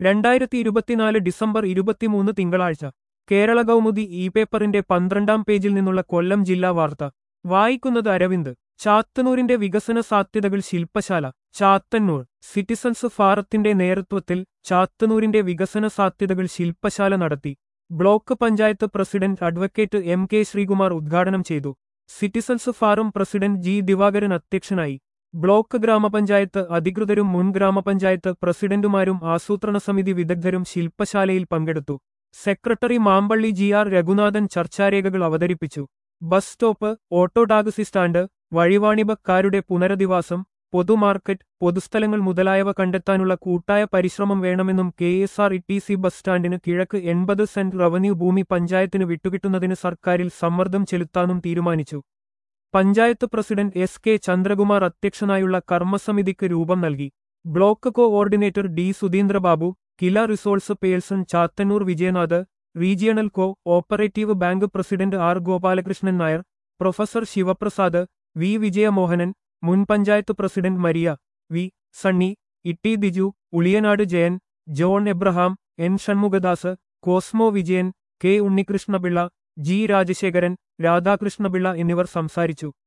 രണ്ടായിരത്തി ഇരുപത്തിനാല് ഡിസംബർ ഇരുപത്തിമൂന്ന് തിങ്കളാഴ്ച കേരള കൗമുദി ഇ പേപ്പറിന്റെ പന്ത്രണ്ടാം പേജിൽ നിന്നുള്ള കൊല്ലം ജില്ലാ വാർത്ത വായിക്കുന്നത് അരവിന്ദ് ചാത്തന്നൂരിന്റെ വികസന സാധ്യതകൾ ശില്പശാല ചാത്തന്നൂർ സിറ്റിസൺസ് ഫാറത്തിന്റെ നേതൃത്വത്തിൽ ചാത്തന്നൂരിന്റെ വികസന സാധ്യതകൾ ശില്പശാല നടത്തി block panchayat president advocate M K Sreekumar ഉദ്ഘാടനം ചെയ്തു citizens forum president G Divakaran അധ്യക്ഷനായി ബ്ലോക്ക് ഗ്രാമപഞ്ചായത്ത് അധികൃതരും മുൻ ഗ്രാമപഞ്ചായത്ത് പ്രസിഡന്റുമാരും ആസൂത്രണ സമിതി വിദഗ്ധരും ശില്പശാലയിൽ പങ്കെടുത്തു secretary Mampally G R Raghunathan ചർച്ചാരേഖകൾ അവതരിപ്പിച്ചു bus stop auto taxi stand വഴിവാണിഭക്കാരുടെ പുനരധിവാസം പൊതുമാർക്കറ്റ് പൊതുസ്ഥലങ്ങൾ മുതലായവ കണ്ടെത്താനുള്ള കൂട്ടായ പരിശ്രമം വേണമെന്നും K S R T C bus ബസ് സ്റ്റാൻഡിന് കിഴക്ക് എൺപത് സെന്റ് റവന്യൂ ഭൂമി പഞ്ചായത്തിന് വിട്ടുകിട്ടുന്നതിന് സർക്കാരിൽ സമ്മർദ്ദം ചെലുത്താനും തീരുമാനിച്ചു panchayat president S K Chandrakumar അധ്യക്ഷനായുള്ള കർമ്മസമിതിക്ക് രൂപം നൽകി block coordinator D Sudheendrababu Kila resource person Chathannur Vijayanath regional cooperative bank president R Gopalakrishnan Nair professor Sivaprasad V Vijayamohanan മുൻ panchayat president Maria V Sunny Itty Diju Uliyanad Jayan John Abraham N Shanmughadas Cosmo Vijayan K Unnikrishnapillai G Rajasekharan Radhakrishnapillai എന്നിവർ സംസാരിച്ചു